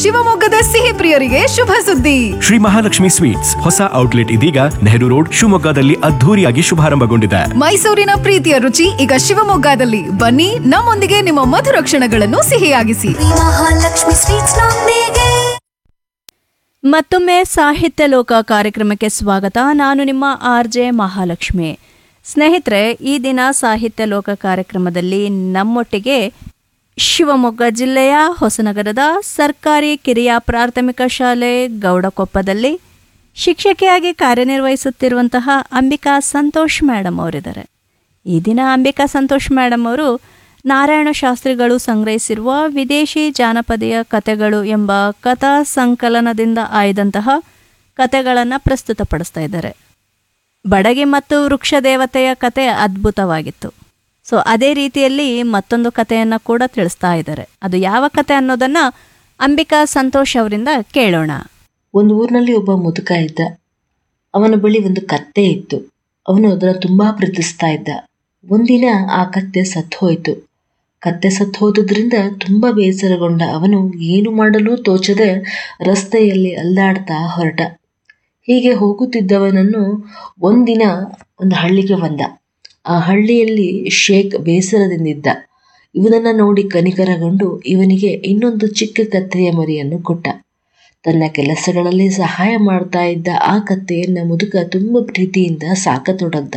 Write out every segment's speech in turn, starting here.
ಶಿವಮೊಗ್ಗದ ಸಿಹಿ ಪ್ರಿಯರಿಗೆ ಶುಭ ಸುದ್ದಿ ಶ್ರೀ ಮಹಾಲಕ್ಷ್ಮಿ ಸ್ವೀಟ್ಸ್ ಹೊಸ ಔಟ್ಲೆಟ್ ಇದೀಗ ನೆಹರು ರೋಡ್ ಶಿವಮೊಗ್ಗದಲ್ಲಿ ಅದ್ಧೂರಿಯಾಗಿ ಶುಭಾರಂಭಗೊಂಡಿದೆ ಮೈಸೂರಿನ ಪ್ರೀತಿಯ ರುಚಿ ಈಗ ಶಿವಮೊಗ್ಗದಲ್ಲಿ ಬನ್ನಿ ನಮ್ಮೊಂದಿಗೆ ನಿಮ್ಮ ಮಧುರ ಕ್ಷಣಗಳನ್ನು ಸಿಹಿಯಾಗಿಸಿ ಮಹಾಲಕ್ಷ್ಮಿ ಸ್ವೀಟ್ಸ್ ನೊಂದಿಗೆ ಮತ್ತೊಮ್ಮೆ ಸಾಹಿತ್ಯ ಲೋಕ ಕಾರ್ಯಕ್ರಮಕ್ಕೆ ಸ್ವಾಗತ ನಾನು ನಿಮ್ಮ ಆರ್ ಜೆ ಮಹಾಲಕ್ಷ್ಮಿ ಸ್ನೇಹಿತರೆ ಈ ದಿನ ಸಾಹಿತ್ಯ ಲೋಕ ಕಾರ್ಯಕ್ರಮದಲ್ಲಿ ನಮ್ಮೊಟ್ಟಿಗೆ ಶಿವಮೊಗ್ಗ ಜಿಲ್ಲೆಯ ಹೊಸನಗರದ ಸರ್ಕಾರಿ ಕಿರಿಯ ಪ್ರಾಥಮಿಕ ಶಾಲೆ ಗೌಡಕೊಪ್ಪದಲ್ಲಿ ಶಿಕ್ಷಕಿಯಾಗಿ ಕಾರ್ಯನಿರ್ವಹಿಸುತ್ತಿರುವಂತಹ ಅಂಬಿಕಾ ಸಂತೋಷ್ ಮೇಡಮ್ ಅವರಿದ್ದಾರೆ ಈ ದಿನ ಅಂಬಿಕಾ ಸಂತೋಷ್ ಮೇಡಮ್ ಅವರು ನಾರಾಯಣ ಶಾಸ್ತ್ರಿಗಳು ಸಂಗ್ರಹಿಸಿರುವ ವಿದೇಶಿ ಜಾನಪದೀಯ ಕಥೆಗಳು ಎಂಬ ಕಥಾ ಸಂಕಲನದಿಂದ ಆಯ್ದಂತಹ ಕಥೆಗಳನ್ನು ಪ್ರಸ್ತುತಪಡಿಸ್ತಾ ಇದ್ದಾರೆ ಬಡಗಿ ಮತ್ತು ವೃಕ್ಷ ದೇವತೆಯ ಕತೆ ಅದ್ಭುತವಾಗಿತ್ತು ಸೊ ಅದೇ ರೀತಿಯಲ್ಲಿ ಮತ್ತೊಂದು ಕಥೆಯನ್ನು ಕೂಡ ತಿಳಿಸ್ತಾ ಇದ್ದಾರೆ ಅದು ಯಾವ ಕತೆ ಅನ್ನೋದನ್ನು ಅಂಬಿಕಾ ಸಂತೋಷ್ ಅವರಿಂದ ಕೇಳೋಣ ಒಂದು ಊರಿನಲ್ಲಿ ಒಬ್ಬ ಮುದುಕ ಇದ್ದ ಅವನ ಬಳಿ ಒಂದು ಕತ್ತೆ ಇತ್ತು ಅವನು ಅದನ್ನು ತುಂಬಾ ಪ್ರೀತಿಸ್ತಾ ಇದ್ದ ಒಂದಿನ ಆ ಕತ್ತೆ ಸತ್ತು ಹೋಯಿತು ಕತ್ತೆ ಸತ್ತು ಹೋದುದರಿಂದ ತುಂಬಾ ಬೇಸರಗೊಂಡ ಅವನು ಏನು ಮಾಡಲು ತೋಚದೆ ರಸ್ತೆಯಲ್ಲಿ ಅಲ್ದಾಡ್ತಾ ಹೊರಟ ಹೀಗೆ ಹೋಗುತ್ತಿದ್ದವನನ್ನು ಒಂದಿನ ಒಂದು ಹಳ್ಳಿಗೆ ಬಂದ ಆ ಹಳ್ಳಿಯಲ್ಲಿ ಶೇಖ್ ಬೇಸರದಿಂದಿದ್ದ ಇವನನ್ನ ನೋಡಿ ಕನಿಕರಗೊಂಡು ಇವನಿಗೆ ಇನ್ನೊಂದು ಚಿಕ್ಕ ಕತ್ತೆಯ ಮರಿಯನ್ನು ಕೊಟ್ಟ ತನ್ನ ಕೆಲಸಗಳಲ್ಲಿ ಸಹಾಯ ಮಾಡ್ತಾ ಇದ್ದ ಆ ಕತ್ತೆಯನ್ನ ಮುದುಕ ತುಂಬ ಪ್ರೀತಿಯಿಂದ ಸಾಕತೊಡಗ್ದ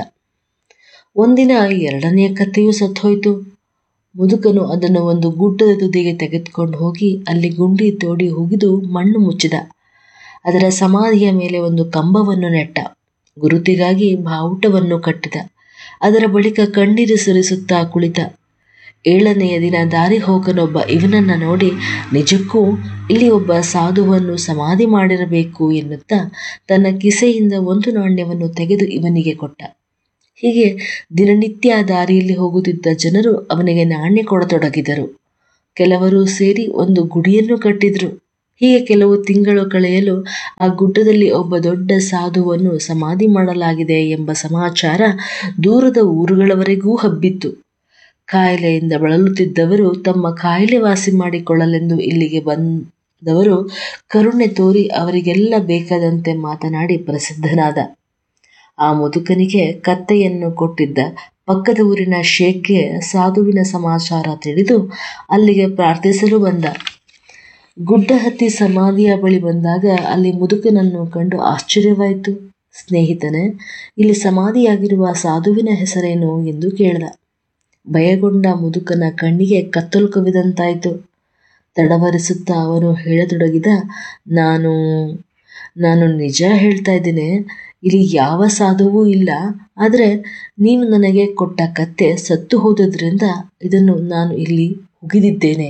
ಒಂದಿನ ಎರಡನೆಯ ಕತ್ತೆಯೂ ಸತ್ತೋಯ್ತು ಮುದುಕನು ಅದನ್ನು ಒಂದು ಗುಡ್ಡದ ತುದಿಗೆ ತೆಗೆದುಕೊಂಡು ಹೋಗಿ ಅಲ್ಲಿ ಗುಂಡಿ ತೋಡಿ ಹುಗಿದು ಮಣ್ಣು ಮುಚ್ಚಿದ ಅದರ ಸಮಾಧಿಯ ಮೇಲೆ ಒಂದು ಕಂಬವನ್ನು ನೆಟ್ಟ ಗುರುತಿಗಾಗಿ ಬಾವುಟವನ್ನು ಕಟ್ಟಿದ ಅದರ ಬಳಿಕ ಕಣ್ಣೀರು ಸುರಿಸುತ್ತಾ ಕುಳಿತ ಏಳನೆಯ ದಿನ ದಾರಿ ಹೋಗನೊಬ್ಬ ಇವನನ್ನ ನೋಡಿ ನಿಜಕ್ಕೂ ಇಲ್ಲಿ ಒಬ್ಬ ಸಾಧುವನ್ನು ಸಮಾಧಿ ಮಾಡಿರಬೇಕು ಎನ್ನುತ್ತಾ ತನ್ನ ಕಿಸೆಯಿಂದ ಒಂದು ನಾಣ್ಯವನ್ನು ತೆಗೆದು ಇವನಿಗೆ ಕೊಟ್ಟ ಹೀಗೆ ದಿನನಿತ್ಯ ದಾರಿಯಲ್ಲಿ ಹೋಗುತ್ತಿದ್ದ ಜನರು ಅವನಿಗೆ ನಾಣ್ಯ ಕೊಡತೊಡಗಿದರು ಕೆಲವರು ಸೇರಿ ಒಂದು ಗುಡಿಯನ್ನು ಕಟ್ಟಿದ್ರು ಹೀಗೆ ಕೆಲವು ತಿಂಗಳು ಕಳೆಯಲು ಆ ಗುಡ್ಡದಲ್ಲಿ ಒಬ್ಬ ದೊಡ್ಡ ಸಾಧುವನ್ನು ಸಮಾಧಿ ಮಾಡಲಾಗಿದೆ ಎಂಬ ಸಮಾಚಾರ ದೂರದ ಊರುಗಳವರೆಗೂ ಹಬ್ಬಿತ್ತು ಕಾಯಿಲೆಯಿಂದ ಬಳಲುತ್ತಿದ್ದವರು ತಮ್ಮ ಕಾಯಿಲೆ ವಾಸಿ ಮಾಡಿಕೊಳ್ಳಲೆಂದು ಇಲ್ಲಿಗೆ ಬಂದವರು ಕರುಣೆ ತೋರಿ ಅವರಿಗೆಲ್ಲ ಬೇಕಾದಂತೆ ಮಾತನಾಡಿ ಪ್ರಸಿದ್ಧನಾದ ಆ ಮುದುಕನಿಗೆ ಕತ್ತೆಯನ್ನು ಕೊಟ್ಟಿದ್ದ ಪಕ್ಕದ ಊರಿನ ಶೇಖ್ಗೆ ಸಾಧುವಿನ ಸಮಾಚಾರ ತಿಳಿದು ಅಲ್ಲಿಗೆ ಪ್ರಾರ್ಥಿಸಲು ಬಂದ ಗುಡ್ಡ ಹತ್ತಿ ಸಮಾಧಿಯ ಬಳಿ ಬಂದಾಗ ಅಲ್ಲಿ ಮುದುಕನನ್ನು ಕಂಡು ಆಶ್ಚರ್ಯವಾಯಿತು ಸ್ನೇಹಿತನೇ ಇಲ್ಲಿ ಸಮಾಧಿಯಾಗಿರುವ ಸಾಧುವಿನ ಹೆಸರೇನು ಎಂದು ಕೇಳಿದ ಭಯಗೊಂಡ ಮುದುಕನ ಕಣ್ಣಿಗೆ ಕತ್ತಲು ಕವಿದಂತಾಯಿತು ತಡವರಿಸುತ್ತಾ ಅವನು ಹೇಳತೊಡಗಿದ ನಾನು ನಾನು ನಿಜ ಹೇಳ್ತಾ ಇದ್ದೇನೆ ಇಲ್ಲಿ ಯಾವ ಸಾಧುವೂ ಇಲ್ಲ ಆದರೆ ನೀನು ನನಗೆ ಕೊಟ್ಟ ಕತ್ತೆ ಸತ್ತು ಹೋದದ್ರಿಂದ ಇದನ್ನು ನಾನು ಇಲ್ಲಿ ಹುಗಿದಿದ್ದೇನೆ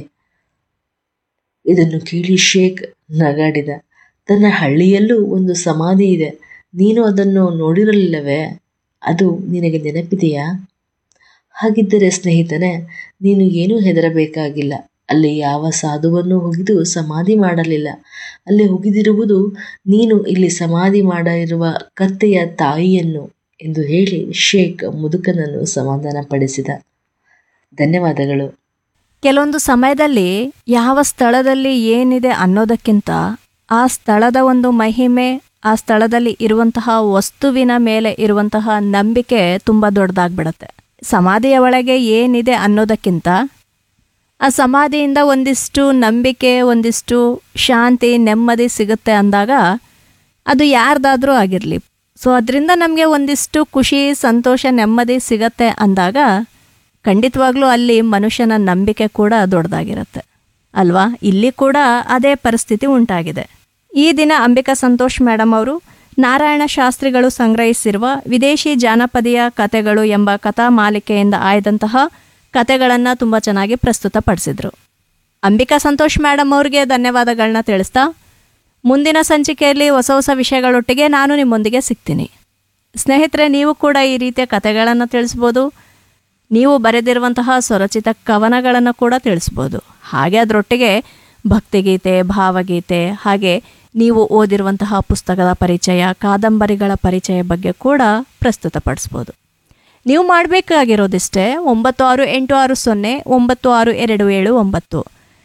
ಇದನ್ನು ಕೇಳಿ ಶೇಖ್ ನಗಾಡಿದ ತನ್ನ ಹಳ್ಳಿಯಲ್ಲೂ ಒಂದು ಸಮಾಧಿ ಇದೆ ನೀನು ಅದನ್ನು ನೋಡಿರಲಿಲ್ಲವೇ ಅದು ನಿನಗೆ ನೆನಪಿದೆಯಾ ಹಾಗಿದ್ದರೆ ಸ್ನೇಹಿತನೇ ನೀನು ಏನೂ ಹೆದರಬೇಕಾಗಿಲ್ಲ ಅಲ್ಲಿ ಯಾವ ಸಾಧುವನ್ನು ಹುಗಿದು ಸಮಾಧಿ ಮಾಡಲಿಲ್ಲ ಅಲ್ಲಿ ಹುಗಿದಿರುವುದು ನೀನು ಇಲ್ಲಿ ಸಮಾಧಿ ಮಾಡಿರುವ ಕತ್ತೆಯ ತಾಯಿಯನ್ನು ಎಂದು ಹೇಳಿ ಶೇಖ್ ಮುದುಕನನ್ನು ಸಮಾಧಾನಪಡಿಸಿದ ಧನ್ಯವಾದಗಳು ಕೆಲವೊಂದು ಸಮಯದಲ್ಲಿ ಯಾವ ಸ್ಥಳದಲ್ಲಿ ಏನಿದೆ ಅನ್ನೋದಕ್ಕಿಂತ ಆ ಸ್ಥಳದ ಒಂದು ಮಹಿಮೆ ಆ ಸ್ಥಳದಲ್ಲಿ ಇರುವಂತಹ ವಸ್ತುವಿನ ಮೇಲೆ ಇರುವಂತಹ ನಂಬಿಕೆ ತುಂಬ ದೊಡ್ಡದಾಗ್ಬಿಡತ್ತೆ ಸಮಾಧಿಯ ಒಳಗೆ ಏನಿದೆ ಅನ್ನೋದಕ್ಕಿಂತ ಆ ಸಮಾಧಿಯಿಂದ ಒಂದಿಷ್ಟು ನಂಬಿಕೆ ಒಂದಿಷ್ಟು ಶಾಂತಿ ನೆಮ್ಮದಿ ಸಿಗುತ್ತೆ ಅಂದಾಗ ಅದು ಯಾರ್ದಾದ್ರೂ ಆಗಿರಲಿ ಸೊ ಅದರಿಂದ ನಮಗೆ ಒಂದಿಷ್ಟು ಖುಷಿ ಸಂತೋಷ ನೆಮ್ಮದಿ ಸಿಗತ್ತೆ ಅಂದಾಗ ಖಂಡಿತವಾಗ್ಲೂ ಅಲ್ಲಿ ಮನುಷ್ಯನ ನಂಬಿಕೆ ಕೂಡ ದೊಡ್ಡದಾಗಿರುತ್ತೆ ಅಲ್ವಾ ಇಲ್ಲಿ ಕೂಡ ಅದೇ ಪರಿಸ್ಥಿತಿ ಉಂಟಾಗಿದೆ ಈ ದಿನ ಅಂಬಿಕಾ ಸಂತೋಷ್ ಮೇಡಮ್ ಅವರು ನಾರಾಯಣ ಶಾಸ್ತ್ರಿಗಳು ಸಂಗ್ರಹಿಸಿರುವ ವಿದೇಶಿ ಜಾನಪದೀಯ ಕಥೆಗಳು ಎಂಬ ಕಥಾ ಮಾಲಿಕೆಯಿಂದ ಆಯ್ದಂತಹ ಕಥೆಗಳನ್ನು ತುಂಬ ಚೆನ್ನಾಗಿ ಪ್ರಸ್ತುತಪಡಿಸಿದರು ಅಂಬಿಕಾ ಸಂತೋಷ್ ಮೇಡಮ್ ಅವ್ರಿಗೆ ಧನ್ಯವಾದಗಳನ್ನ ತಿಳಿಸ್ತಾ ಮುಂದಿನ ಸಂಚಿಕೆಯಲ್ಲಿ ಹೊಸ ಹೊಸ ವಿಷಯಗಳೊಟ್ಟಿಗೆ ನಾನು ನಿಮ್ಮೊಂದಿಗೆ ಸಿಗ್ತೀನಿ ಸ್ನೇಹಿತರೆ ನೀವು ಕೂಡ ಈ ರೀತಿಯ ಕಥೆಗಳನ್ನು ತಿಳಿಸ್ಬೋದು ನೀವು ಬರೆದಿರುವಂತಹ ಸ್ವರಚಿತ ಕವನಗಳನ್ನು ಕೂಡ ತಿಳಿಸ್ಬೋದು ಹಾಗೆ ಅದರೊಟ್ಟಿಗೆ ಭಕ್ತಿಗೀತೆ ಭಾವಗೀತೆ ಹಾಗೆ ನೀವು ಓದಿರುವಂತಹ ಪುಸ್ತಕದ ಪರಿಚಯ ಕಾದಂಬರಿಗಳ ಪರಿಚಯ ಬಗ್ಗೆ ಕೂಡ ಪ್ರಸ್ತುತಪಡಿಸ್ಬೋದು ನೀವು ಮಾಡಬೇಕಾಗಿರೋದಿಷ್ಟೇ ಒಂಬತ್ತು ಆರು ಎಂಟು ಆರು ಸೊನ್ನೆ ಒಂಬತ್ತು ಆರು ಎರಡು ಏಳು ಒಂಬತ್ತು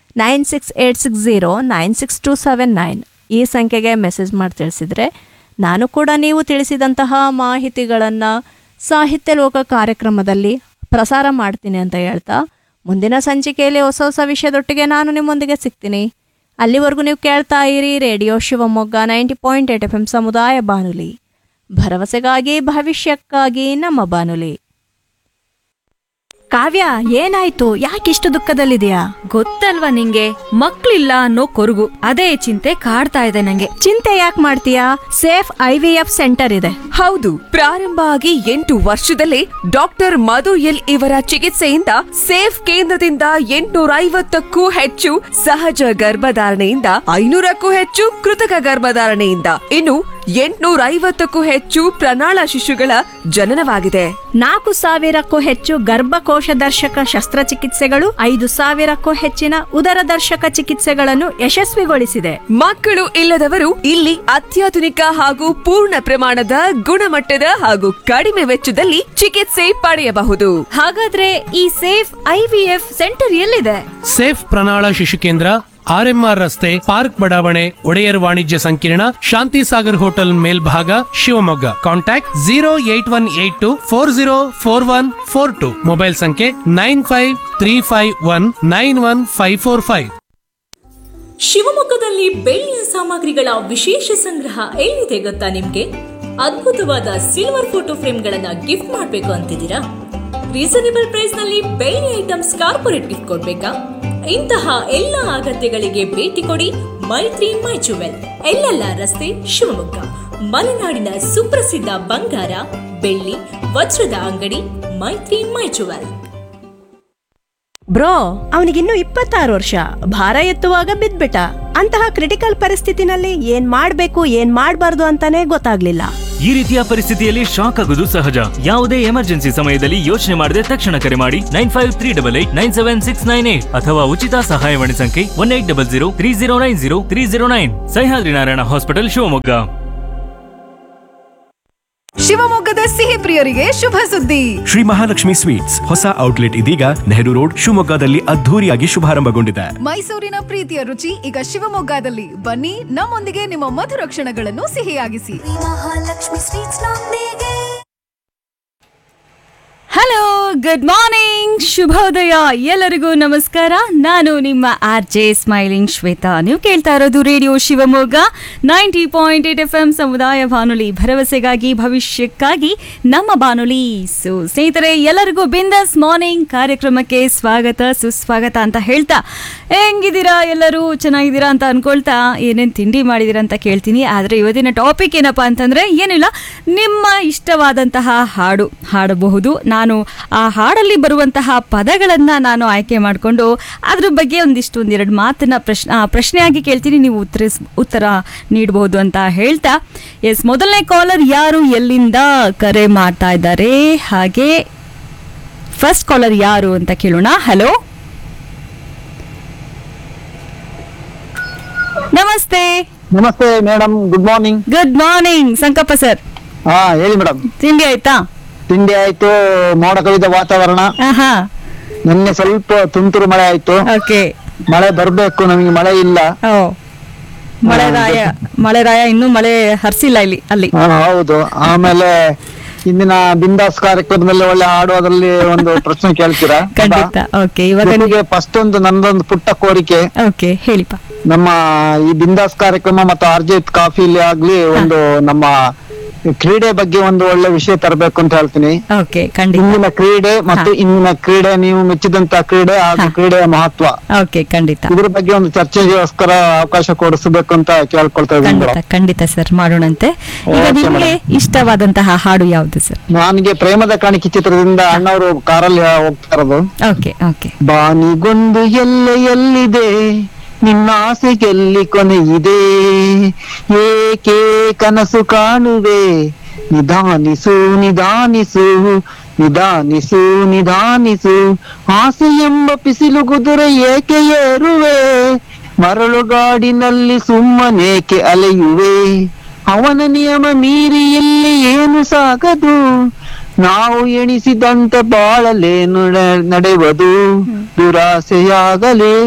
nine six eight six zero nine six two seven nine ಈ ಸಂಖ್ಯೆಗೆ ಮೆಸೇಜ್ ಮಾಡಿ ತಿಳಿಸಿದರೆ ನಾನು ಕೂಡ ನೀವು ತಿಳಿಸಿದಂತಹ ಮಾಹಿತಿಗಳನ್ನು ಸಾಹಿತ್ಯ ಲೋಕ ಕಾರ್ಯಕ್ರಮದಲ್ಲಿ ಪ್ರಸಾರ ಮಾಡ್ತೀನಿ ಅಂತ ಹೇಳ್ತಾ ಮುಂದಿನ ಸಂಚಿಕೆಯಲ್ಲಿ ಹೊಸ ಹೊಸ ವಿಷಯದೊಟ್ಟಿಗೆ ನಾನು ನಿಮ್ಮೊಂದಿಗೆ ಸಿಗ್ತೀನಿ ಅಲ್ಲಿವರೆಗೂ ನೀವು ಕೇಳ್ತಾ ಇರಿ radio Shivamogga ninety point eight F M ಸಮುದಾಯ ಬಾನುಲಿ ಭರವಸೆಗಾಗಿ ಭವಿಷ್ಯಕ್ಕಾಗಿ ನಮ್ಮ ಬಾನುಲಿ ಕಾವ್ಯ ಏನಾಯ್ತು ಯಾಕಿಷ್ಟು ದುಃಖದಲ್ಲಿದೆಯಾ ಗೊತ್ತಲ್ವಾ ನಿಂಗೆ ಮಕ್ಳಿಲ್ಲ ಅನ್ನೋ ಕೊರಗು ಅದೇ ಚಿಂತೆ ಕಾಡ್ತಾ ಇದೆ ನಂಗೆ ಚಿಂತೆ ಯಾಕೆ ಮಾಡ್ತೀಯಾ safe I V F centre ಇದೆ ಹೌದು ಪ್ರಾರಂಭ ಆಗಿ ಎಂಟು ವರ್ಷದಲ್ಲೇ ಡಾಕ್ಟರ್ ಮಧು ಎಲ್ ಇವರ ಚಿಕಿತ್ಸೆಯಿಂದ ಸೇಫ್ ಕೇಂದ್ರದಿಂದ ಎಂಟುನೂರ ಐವತ್ತಕ್ಕೂ ಹೆಚ್ಚು ಸಹಜ ಗರ್ಭಧಾರಣೆಯಿಂದ ಐನೂರಕ್ಕೂ ಹೆಚ್ಚು ಕೃತಕ ಗರ್ಭಧಾರಣೆಯಿಂದ ಇನ್ನು ಎಂಟುನೂರ ಐವತ್ತಕ್ಕೂ ಹೆಚ್ಚು ಪ್ರಣಾಳ ಶಿಶುಗಳ ಜನನವಾಗಿದೆ ನಾಲ್ಕು ಸಾವಿರಕ್ಕೂ ಹೆಚ್ಚು ಗರ್ಭಕೋಶ ದರ್ಶಕ ಶಸ್ತ್ರಚಿಕಿತ್ಸೆಗಳು ಐದು ಸಾವಿರಕ್ಕೂ ಹೆಚ್ಚಿನ ಉದರ ದರ್ಶಕ ಚಿಕಿತ್ಸೆಗಳನ್ನು ಯಶಸ್ವಿಗೊಳಿಸಿದೆ ಮಕ್ಕಳು ಇಲ್ಲದವರು ಇಲ್ಲಿ ಅತ್ಯಾಧುನಿಕ ಹಾಗೂ ಪೂರ್ಣ ಪ್ರಮಾಣದ ಗುಣಮಟ್ಟದ ಹಾಗೂ ಕಡಿಮೆ ವೆಚ್ಚದಲ್ಲಿ ಚಿಕಿತ್ಸೆ ಪಡೆಯಬಹುದು ಹಾಗಾದ್ರೆ ಈ safe I V F centre ಎಲ್ಲಿದೆ ಸೇಫ್ ಪ್ರಣಾಳ ಶಿಶು ಕೇಂದ್ರ ಆರ್ಎಂಆರ್ ರಸ್ತೆ ಪಾರ್ಕ್ ಬಡಾವಣೆ ಒಡೆಯರ್ ವಾಣಿಜ್ಯ ಸಂಕೀರ್ಣ ಶಾಂತಿ ಸಾಗರ್ ಹೋಟೆಲ್ ಮೇಲ್ಭಾಗ Shivamogga contact zero eight one eight two four zero four one four two mobile ಸಂಖ್ಯೆ nine five three five one nine one five four five ಶಿವಮೊಗ್ಗದಲ್ಲಿ ಬೆಳ್ಳಿಯ ಸಾಮಗ್ರಿಗಳ ವಿಶೇಷ ಸಂಗ್ರಹ ಎಲ್ಲಿದೆ ಗೊತ್ತಾ ನಿಮ್ಗೆ ಅದ್ಭುತವಾದ ಸಿಲ್ವರ್ ಫೋಟೋ ಫ್ರೇಮ್ಗಳನ್ನ ಗಿಫ್ಟ್ ಮಾಡಬೇಕು ಅಂತಿದ್ದೀರಾ ರೀಸನೇಬಲ್ ಪ್ರೈಸ್ ನಲ್ಲಿ ಬೆಳ್ಳಿ ಐಟಮ್ಸ್ ಕಾರ್ಪೊರೇಟ್ ಗಿಫ್ಟ್ ಕೊಡ್ಬೇಕಾ ಇಂತಹ ಎಲ್ಲ ಅಗತ್ಯಗಳಿಗೆ ಭೇಟಿ ಕೊಡಿ ಮೈತ್ರಿ ಮೈ ಜುವೆಲ್ ಎಲ್ಲೆಲ್ಲ ರಸ್ತೆ ಶಿವಮೊಗ್ಗ ಮಲೆನಾಡಿನ ಸುಪ್ರಸಿದ್ಧ ಬಂಗಾರ ಬೆಳ್ಳಿ ವಜ್ರದ ಅಂಗಡಿ ಮೈತ್ರಿ ಮೈ ಜುವೆಲ್ ಬ್ರೋ ಅವನಿಗಿನ್ನೂ ಇಪ್ಪತ್ತಾರು ವರ್ಷ ಭಾರ ಎತ್ತುವಾಗ ಬಿದ್ಬಿಟ್ಟ ಅಂತಹ ಕ್ರಿಟಿಕಲ್ ಪರಿಸ್ಥಿತಿನಲ್ಲಿ ಏನ್ ಮಾಡ್ಬೇಕು ಏನ್ ಮಾಡ್ಬಾರ್ದು ಅಂತಾನೆ ಗೊತ್ತಾಗ್ಲಿಲ್ಲ ಈ ರೀತಿಯ ಪರಿಸ್ಥಿತಿಯಲ್ಲಿ ಶಾಕ್ ಆಗುವುದು ಸಹಜ ಯಾವುದೇ ಎಮರ್ಜೆನ್ಸಿ ಸಮಯದಲ್ಲಿ ಯೋಚನೆ ಮಾಡದೆ ತಕ್ಷಣ ಕರೆ ಮಾಡಿ nine five three double eight nine seven six nine eight ಅಥವಾ ಉಚಿತ ಸಹಾಯವಾಣಿ ಸಂಖ್ಯೆ one eight double zero three zero nine zero three zero nine Sahyadri Narayana hospital Shivamogga ಶಿವಮೊಗ್ಗದ ಸಿಹಿ ಪ್ರಿಯರಿಗೆ ಶುಭ ಸುದ್ದಿ ಶ್ರೀ ಮಹಾಲಕ್ಷ್ಮಿ ಸ್ವೀಟ್ಸ್ ಹೊಸ ಔಟ್ಲೆಟ್ ಇದೀಗ ನೆಹರು ರೋಡ್ ಶಿವಮೊಗ್ಗದಲ್ಲಿ ಅದ್ಧೂರಿಯಾಗಿ ಶುಭಾರಂಭಗೊಂಡಿದೆ ಮೈಸೂರಿನ ಪ್ರೀತಿಯ ರುಚಿ ಈಗ ಶಿವಮೊಗ್ಗದಲ್ಲಿ ಬನ್ನಿ ನಮ್ಮೊಂದಿಗೆ ನಿಮ್ಮ ಮಧುರ ಕ್ಷಣಗಳನ್ನು ಸಿಹಿಯಾಗಿಸಿ ಮಹಾಲಕ್ಷ್ಮಿ ಸ್ವೀಟ್ಸ್ ನೊಂದಿಗೆ ಹಲೋ ಗುಡ್ ಮಾರ್ನಿಂಗ್ ಶುಭೋದಯ ಎಲ್ಲರಿಗೂ ನಮಸ್ಕಾರ ನಾನು ನಿಮ್ಮ ಆರ್ ಜೆ ಸ್ಮೈಲಿಂಗ್ ಶ್ವೇತಾ ನೀವು ಕೇಳ್ತಾ ಇರೋದು radio Shivamogga ninety point eight F M ಸಮುದಾಯ ಬಾನುಲಿ ಭರವಸೆಗಾಗಿ ಭವಿಷ್ಯಕ್ಕಾಗಿ ನಮ್ಮ ಬಾನುಲಿ ಸೊ ಸ್ನೇಹಿತರೆ ಎಲ್ಲರಿಗೂ ಬಿಂದಸ್ ಮಾರ್ನಿಂಗ್ ಕಾರ್ಯಕ್ರಮಕ್ಕೆ ಸ್ವಾಗತ ಸುಸ್ವಾಗತ ಅಂತ ಹೇಳ್ತಾ ಹೆಂಗಿದ್ದೀರಾ ಎಲ್ಲರೂ ಚೆನ್ನಾಗಿದ್ದೀರಾ ಅಂತ ಅನ್ಕೊಳ್ತಾ ಏನೇನು ತಿಂಡಿ ಮಾಡಿದ್ದೀರಾ ಅಂತ ಕೇಳ್ತೀನಿ ಆದರೆ ಇವತ್ತಿನ ಟಾಪಿಕ್ ಏನಪ್ಪಾ ಅಂತಂದ್ರೆ ಏನಿಲ್ಲ ನಿಮ್ಮ ಇಷ್ಟವಾದಂತಹ ಹಾಡು ಹಾಡಬಹುದು ನಾನು ಆ ಹಾಡಲ್ಲಿ ಬರುವಂತಹ ಪದಗಳನ್ನು ನಾನು ಆಯ್ಕೆ ಮಾಡಿಕೊಂಡು ಅದ್ರ ಬಗ್ಗೆ ಒಂದಿಷ್ಟು ಒಂದೆರಡು ಮಾತನ್ನ ಪ್ರಶ್ನೆ ಪ್ರಶ್ನೆಯಾಗಿ ಕೇಳ್ತೀನಿ ನೀವು ಉತ್ತರಿಸ್ ಉತ್ತರ ನೀಡಬಹುದು ಅಂತ ಹೇಳ್ತಾ ಎಸ್ ಮೊದಲನೇ ಕಾಲರ್ ಯಾರು ಎಲ್ಲಿಂದ ಕರೆ ಮಾಡ್ತಾ ಇದ್ದಾರೆ ಹಾಗೆ ಫಸ್ಟ್ ಕಾಲರ್ ಯಾರು ಅಂತ ಕೇಳೋಣ ಹಲೋ ನಮಸ್ತೆ ನಮಸ್ತೆ madam good morning good morning Sankappa sir ಹಾ ಹೇಳಿ ಮೇಡಮ್ ತಿಂಡಿ ಆಯ್ತಾ ತಿಂಡಿ ಆಯ್ತು ಮೋಡ ಕವಿದ ವಾತಾವರಣ ಆಹಾ ನಿನ್ನೆ ಸ್ವಲ್ಪ ತುಂತುರು ಮಳೆ ಆಯ್ತು ಓಕೆ ಮಳೆ ಬರ್ಬೇಕು ನಮಗೆ ಮಳೆ ಇಲ್ಲ ಓ ಮಳೆರಾಯ ಮಳೆರಾಯ ಇನ್ನೂ ಮಳೆ ಹರಿಸಿಲ್ಲ ಇಲ್ಲಿ ಅಲ್ಲಿ ಹಾ, ಹೌದು ಆಮೇಲೆ ಇಂದಿನ ಬಿಂದಾಸ್ ಕಾರ್ಯಕ್ರಮದಲ್ಲಿ ಒಳ್ಳೆ ಹಾಡೋದ್ರಲ್ಲಿ ಒಂದು ಪ್ರಶ್ನೆ ಕೇಳ್ತೀರಾ ಖಂಡಿತ ಓಕೆ ಇವಾಗ ಜೊತೆಗೆ ಫಸ್ಟ್ ಒಂದು ನಂದೊಂದು ಪುಟ್ಟ ಕೋರಿಕೆ ಓಕೆ ಹೇಳಿಪ್ಪ ನಮ್ಮ ಈ ಬಿಂದಾಸ್ ಕಾರ್ಯಕ್ರಮ ಮತ್ತು ಆರ್ಜಿತ್ ಕಾಫಿಲಿ ಆಗ್ಲಿ ಒಂದು ನಮ್ಮ ಕ್ರೀಡೆ ಬಗ್ಗೆ ಒಂದು ಒಳ್ಳೆ ವಿಷಯ ತರಬೇಕು ಅಂತ ಹೇಳ್ತೀನಿ ಓಕೆ ಖಂಡಿತ ಇಂದಿನ ಕ್ರೀಡೆ ಮತ್ತು ಇಂದಿನ ಕ್ರೀಡೆ ನೀವು ಮೆಚ್ಚಿದಂತ ಕ್ರೀಡೆ ಹಾಗೂ ಕ್ರೀಡೆಯ ಮಹತ್ವ ಓಕೆ ಖಂಡಿತ ಇದ್ರ ಬಗ್ಗೆ ಒಂದು ಚರ್ಚೆಗೋಸ್ಕರ ಅವಕಾಶ ಕೊಡಿಸಬೇಕು ಅಂತ ಕೇಳ್ಕೊಳ್ತಾ ಇದ್ದೀನಿ ಖಂಡಿತ ಮೇಡಮ್ ಖಂಡಿತ ಸರ್ ಮಾಡೋಣಂತೆ ಈಗ Okay, ನಿಮ್ಗೆ madam. ಇಷ್ಟವಾದಂತಹ ಹಾಡು ಯಾವುದು ಸರ್ ನನಗೆ ಪ್ರೇಮದ ಕಾಣಿಕೆ ಚಿತ್ರದಿಂದ ಅಣ್ಣವರು ಕಾರಲ್ಲಿ ಹೋಗ್ತಾ ಇರೋದು ಓಕೆ ಓಕೆ ಬಾನಿಗೊಂದು ಎಲ್ಲೆ ಎಲ್ಲಿದೆ ನಿನ್ನ ಆಸೆಗೆಲ್ಲಿ ಕೊನೆಯಿದೆ ಏಕೆ ಕನಸು ಕಾಣುವೆ ನಿಧಾನಿಸು ನಿಧಾನಿಸು ನಿಧಾನಿಸು ನಿಧಾನಿಸು ಆಸೆ ಎಂಬ ಪಿಸಿಲು ಕುದುರೆ ಏಕೆ ಏರುವೆ ಮರಳುಗಾಡಿನಲ್ಲಿ ಸುಮ್ಮನೇಕೆ ಅಲೆಯುವೆ ಅವನ ನಿಯಮ ಮೀರಿ ಇಲ್ಲಿ ಏನು ಸಾಗದು ನಾವು ಎಣಿಸಿದಂತೆ ಬಾಳಲೇನು ನ- ನಡೆಯುವುದು ದುರಾಸೆಯಾಗಲೇ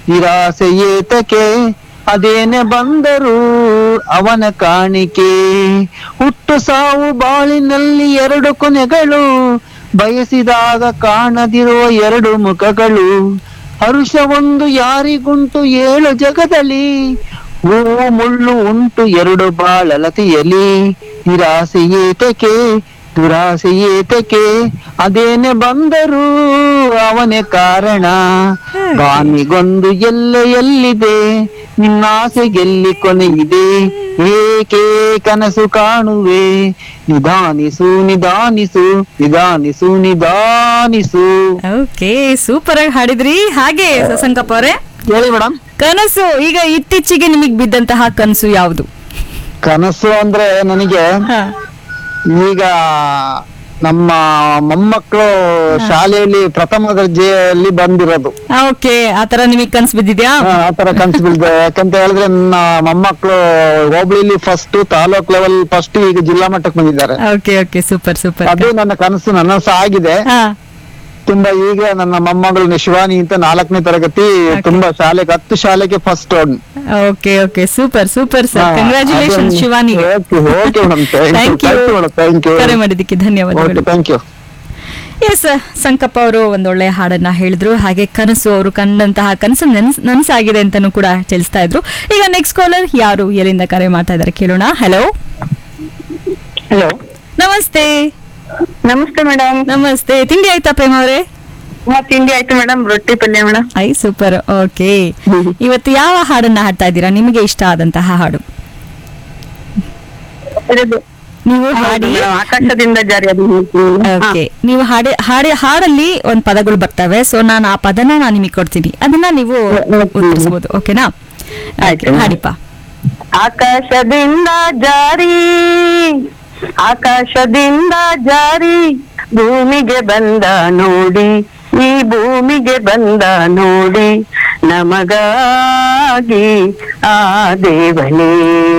ನಿರಾಸೆ ಏತಕೆ ಅದೇನೆ ಬಂದರು ಅವನ ಕಾಣಿಕೆ ಹುಟ್ಟು ಸಾವು ಬಾಳಿನಲ್ಲಿ ಎರಡು ಕೊನೆಗಳು ಬಯಸಿದಾಗ ಕಾಣದಿರುವ ಎರಡು ಮುಖಗಳು ಹರುಷ ಒಂದು ಯಾರಿಗುಂಟು ಏಳು ಜಗದಲ್ಲಿ ಹೂವು ಮುಳ್ಳು ಉಂಟು ಎರಡು ಬಾಳಲತೆಯಲಿ ನಿರಾಸೆ ಏತಕೆ ದುರಾಸೆ ಏತಕೆ ಅದೇನೆ ಬಂದರೂ ಅವನೇ ಕಾರಣ ಬಾನಿಗೊಂದು ಎಲ್ಲೆ ಎಲ್ಲಿದೆ ನಿನ್ನಾಸೆಗೆಲ್ಲಿ ಕೊನೆಯಿದೆ ಏಕೆ ಕನಸು ಕಾಣುವೆ ನಿಧಾನಿಸು ನಿಧಾನಿಸು ನಿಧಾನಿಸು ನಿಧಾನಿಸು ಓಕೆ ಸೂಪರ್ ಆಗಿ ಹಾಡಿದ್ರಿ ಹಾಗೆ ಸಂಕಪ್ಪ ಅವರೇ ಹೇಳಿ ಮೇಡಮ್ ಕನಸು ಈಗ ಇತ್ತೀಚೆಗೆ ನಿಮಗೆ ಬಿದ್ದಂತಹ ಕನಸು ಯಾವುದು ಕನಸು ಅಂದ್ರೆ ನನಗೆ ಈಗ ನಮ್ಮ ಮೊಮ್ಮಕ್ಕಳು ಶಾಲೆಯಲ್ಲಿ ಪ್ರಥಮ ದರ್ಜೆಯಲ್ಲಿ ಬಂದಿರೋದು ಓಕೆ ಆತರ ನಿಮಗೆ ಕನಸು ಬಿದ್ದಿದ್ಯಾ ಆ ಆ ತರ ಕನ್ಸು ಬಿದ್ದೆ ಯಾಕಂತ ಹೇಳಿದ್ರೆ ನನ್ನ ಮೊಮ್ಮಕ್ಕಳು ಹೋಬಳಿಲಿ ಫಸ್ಟ್ ತಾಲೂಕ್ ಲೆವೆಲ್ ಫಸ್ಟ್ ಈಗ ಜಿಲ್ಲಾ ಮಟ್ಟಕ್ಕೆ ಬಂದಿದ್ದಾರೆ ಓಕೆ ಓಕೆ ಸೂಪರ್ ಸೂಪರ್ ಅದು ನನ್ನ ಕನಸು ನನ್ನ ಸಹ ಆಗಿದೆ ತುಂಬಾ ಈಗ ನನ್ನ ಮೊಮ್ಮಗಳು ಶಿವಾನಿ ಅಂತ ನಾಲ್ಕನೇ ತರಗತಿ ತುಂಬಾ ಶಾಲೆಗೆ ಹತ್ತು ಶಾಲೆಗೆ first okay okay super super sir congratulation Shivani okay madam thank you thank you ಕರೆ ಮಾಡಿದ್ದಕ್ಕೆ ಓಕೆ ಧನ್ಯವಾದಗಳು ಥ್ಯಾಂಕ್ ಯು ಎಸ್ ಸಂಕಪ್ಪ ಅವರು ಒಂದೊಳ್ಳೆ ಹಾಡನ್ನ ಹೇಳಿದ್ರು ಹಾಗೆ ಕನಸು ಅವರು ಕಂಡಂತಹ ಕನಸು ನೆನ್ಸ್ ನನ್ಸಾಗಿದೆ ಅಂತಾನು ಕೂಡ ತಿಳಿಸ್ತಾ ಇದ್ರು ಈಗ ನೆಕ್ಸ್ಟ್ ಕಾಲರ್ ಯಾರು ಎಲ್ಲಿಂದ ಕರೆ ಮಾಡ್ತಾ ಇದ್ದಾರೆ ಕೇಳೋಣ ಹಲೋ ಹಲೋ ನಮಸ್ತೆ ನಮಸ್ತೆ ಮೇಡಮ್ ನಮಸ್ತೆ ತಿಂಡಿ ಆಯ್ತಾ ಪ್ರೇಮ ಅವರೇ ತಿಂಡಿ ಆಯ್ತು ಮೇಡಮ್ ರೊಟ್ಟಿ ಪಲ್ಯ ಮೇಡಮ್ ಐ ಸೂಪರ್ ಓಕೆ ಇವತ್ತು ಯಾವ ಹಾಡನ್ನ ಹಾಡ್ತಾ ಇದ್ದೀರಾ ನಿಮಗೆ ಇಷ್ಟ ಆದಂತಹ ಹಾಡು ನೀವು ಹಾಡಿ ಆಕಾಶದಿಂದ ಜಾರಿ ಅದು ಓಕೆ ನೀವು ಹಾಡಿ ಹಾಡಿ ಹಾಡಲ್ಲಿ ಒಂದ್ ಪದಗಳು ಬರ್ತವೆ ಸೊ ನಾನು ಆ ಪದನ ನಾನು ನಿಮಗೆ ಕೊಡ್ತೀನಿ ಅದನ್ನ ನೀವು ಉತ್ತರಿಸಬಹುದು ಓಕೆನಾ ಆಯ್ತು ಹಾಡಿಪ್ಪ ಆಕಾಶದಿಂದ ಜಾರಿ ಆಕಾಶದಿಂದ ಜಾರಿ ಭೂಮಿಗೆ ಬಂದ ನೋಡಿ ಈ ಭೂಮಿಗೆ ಬಂದ ನೋಡಿ ನಮಗಾಗಿ ಆ ದೇವನೇ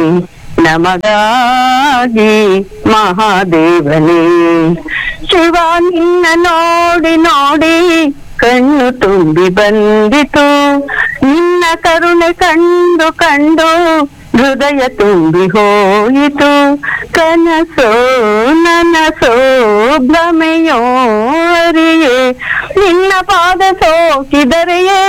ನಮಗಾಗಿ ಮಹಾದೇವನೇ ಶಿವ ನಿನ್ನ ನೋಡಿ ನೋಡಿ ಕಣ್ಣು ತುಂಬಿ ಬಂದಿತು ನಿನ್ನ ಕರುಣೆ ಕಂಡು ಕಂಡು ಹೃದಯ ತುಂಬಿ ಹೋಯಿತು ಕನಸೋ ನನಸೋ ಭ್ರಮೆಯೋ ಅರಿಯೇ ನಿನ್ನ ಪಾದ ಸೋಕಿದರೆಯೇ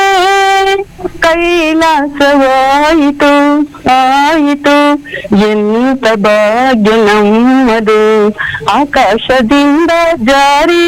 ಕೈಲಾಸವಾಯಿತು ಆಯಿತು ಎಂತ ಭಾಗ್ಯ ನಮ್ಮದು ಆಕಾಶದಿಂದ ಜಾರಿ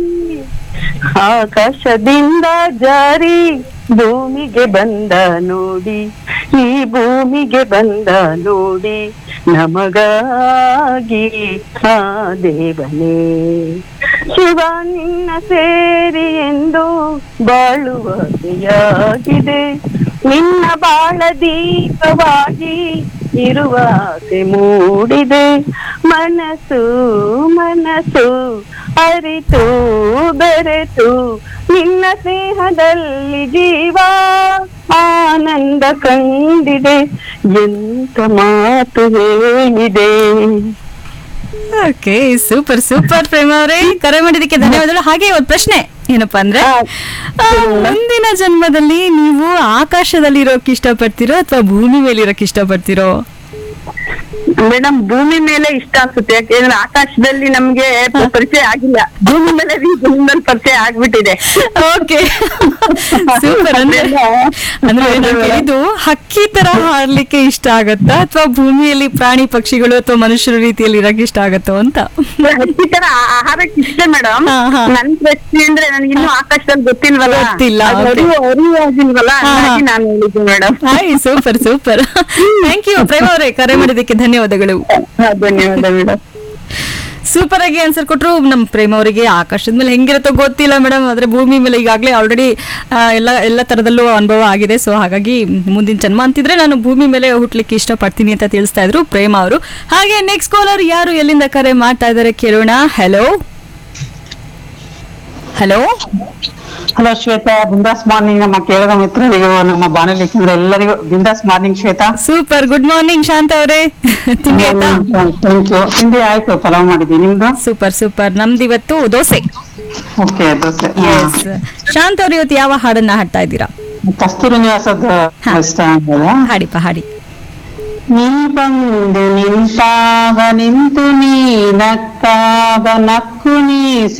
ಆಕಾಶದಿಂದ ಜಾರಿ ಭೂಮಿಗೆ ಬಂದ ನೋಡಿ ಈ ಭೂಮಿಗೆ ಬಂದ ನೋಡಿ ನಮಗಾಗಿ ಆ ದೇವನೇ ಶಿವ ನಿನ್ನ ಸೇರಿ ಎಂದು ಬಾಳುವಾಸೆಯಾಗಿದೆ ನಿನ್ನ ಬಾಳ ದೀಪವಾಗಿ ಇರುವ ಆಸೆ ಮೂಡಿದೆ ಮನಸ್ಸು ಮನಸ್ಸು ಅರಿತು ಬೆರೆತು ನಿನ್ನ ಸ್ನೇಹದಲ್ಲಿ ಜೀವ ಆನಂದ ಕಂಡಿದೆ ಎಂತ ಮಾತು ಹೇಳಿದೆ ಓಕೆ ಸೂಪರ್ ಸೂಪರ್ ಪ್ರೇಮ ಅವರೇ ಕರೆ ಮಾಡಿದ್ದಕ್ಕೆ ಧನ್ಯವಾದಗಳು ಹಾಗೆ ಒಂದು ಪ್ರಶ್ನೆ ಏನಪ್ಪಾ ಅಂದ್ರೆ ಆ, ಮುಂದಿನ ಜನ್ಮದಲ್ಲಿ ನೀವು ಆಕಾಶದಲ್ಲಿ ಇರೋಕ್ ಇಷ್ಟಪಡ್ತೀರೋ ಅಥವಾ ಭೂಮಿ ಮೇಲೆ ಇರೋಕ್ ಇಷ್ಟಪಡ್ತೀರೋ ಮೇಡಮ್ ಭೂಮಿ ಮೇಲೆ ಇಷ್ಟ ಅನ್ಸುತ್ತೆ ಯಾಕೆಂದ್ರೆ ಆಕಾಶದಲ್ಲಿ ನಮ್ಗೆ ಪರಿಚಯ ಆಗಿಲ್ಲ ಭೂಮಿ ಮೇಲೆ ಭೂಮಿ ಮೇಲೆ ಪರಿಚಯ ಆಗ್ಬಿಟ್ಟಿದೆ ಓಕೆ ಸೂಪರ್ ಅಂದ್ರೆ ಅಂದ್ರೆ ನಾನು ಕೇಳಿದ್ದು ಹಕ್ಕಿ ತರ ಹಾಡ್ಲಿಕ್ಕೆ ಇಷ್ಟ ಆಗತ್ತಾ ಅಥವಾ ಭೂಮಿಯಲ್ಲಿ ಪ್ರಾಣಿ ಪಕ್ಷಿಗಳು ಅಥವಾ ಮನುಷ್ಯರ ರೀತಿಯಲ್ಲಿ ಇರಕ್ ಇಷ್ಟ ಆಗತ್ತೋ ಅಂತ ಈ ತರ ಆ- ಆಹಾರಕ್ಕೆ ಇಷ್ಟ ಮೇಡಮ್ ನನ್ ಪ್ರಶ್ನೆ ಅಂದ್ರೆ ನನಗೆ ಇನ್ನೂ ಆಕಾಶದಲ್ಲಿ ಗೊತ್ತಿಲ್ವಲ್ಲ ಗೊತ್ತಿಲ್ಲ, ಅದು okay. ಅರಿವು ಅರಿವು ಆಗಿಲ್ವಲ್ಲ ಹಾ, ಹಾ. ಹಾಗಾಗಿ ನಾನು ಹೇಳಿದ್ದು madam hi super super thank you Prema ಅವರೇ ಕರೆ ಮಾಡಿದ್ದಕ್ಕೆ ಧನ್ಯವಾದಗಳು ಧನ್ಯವಾದ ಮೇಡಮ್ ಸೂಪರ್ ಆಗಿ ಆನ್ಸರ್ ಕೊಟ್ರು ನಮ್ಮ ಪ್ರೇಮ ಅವರಿಗೆ ಆಕಾಶದ ಮೇಲೆ ಹೆಂಗಿರುತ್ತೋ ಗೊತ್ತಿಲ್ಲ ಮೇಡಮ್ ಆದ್ರೆ ಭೂಮಿ ಮೇಲೆ ಈಗಾಗಲೇ ಆಲ್ರೆಡಿ ಎಲ್ಲ ಎಲ್ಲ ತರದಲ್ಲೂ ಅನುಭವ ಆಗಿದೆ ಸೊ ಹಾಗಾಗಿ ಮುಂದಿನ ಜನ್ಮ ಅಂತಿದ್ರೆ ನಾನು ಭೂಮಿ ಮೇಲೆ ಹುಟ್ಲಿಕ್ಕೆ ಇಷ್ಟಪಡ್ತೀನಿ ಅಂತ ತಿಳಿಸ್ತಾ ಇದ್ರು ಪ್ರೇಮ ಅವರು ಹಾಗೆ ನೆಕ್ಸ್ಟ್ ಕಾಲರ್ ಯಾರು ಎಲ್ಲಿಂದ ಕರೆ ಮಾಡ್ತಾ ಇದ್ದಾರೆ ಕೇಳೋಣ ಹಲೋ ಹಲೋ ಹಲೋ ಶ್ವೇತಾ ಬಿಂದಾಸ್ ಮಾರ್ನಿಂಗ್ ನಮ್ಮ ಕೇಳದ ಮಿತ್ರರಿಗೂ ನಮ್ಮ ಬಾನುಲಿ ಕೇಂದ್ರ ಎಲ್ಲರಿಗೂ ಬಿಂದಾಸ್ morning Shweta super good morning Shanta ಅವರೇ ತಿಂಡಿ ಆಯ್ತಾ ಥ್ಯಾಂಕ್ ಯು ತಿಂಡಿ ಆಯ್ತು ಪಲಾವ್ ಮಾಡಿದ್ವಿ ನಿಮ್ದು ಸೂಪರ್ ಸೂಪರ್ ನಮ್ದು ಇವತ್ತು ದೋಸೆ ಓಕೆ ದೋಸೆ ಎಸ್ ಶಾಂತ ಅವ್ರು ಇವತ್ತು ಯಾವ ಹಾಡನ್ನ ಹಾಡ್ತಾ ಇದ್ದೀರಾ ಕಸ್ತೂರಿ ನಿವಾಸದ ಇಷ್ಟ ಆಗ್ತದ ಹಾಡಿಪ್ಪ ಹಾಡಿ ನೀ ಬಂದು ನಿಂತಾಗ ನಿಂತು ನೀ ನಕ್ಕಾಗ ನಕ್ಕು ನೀ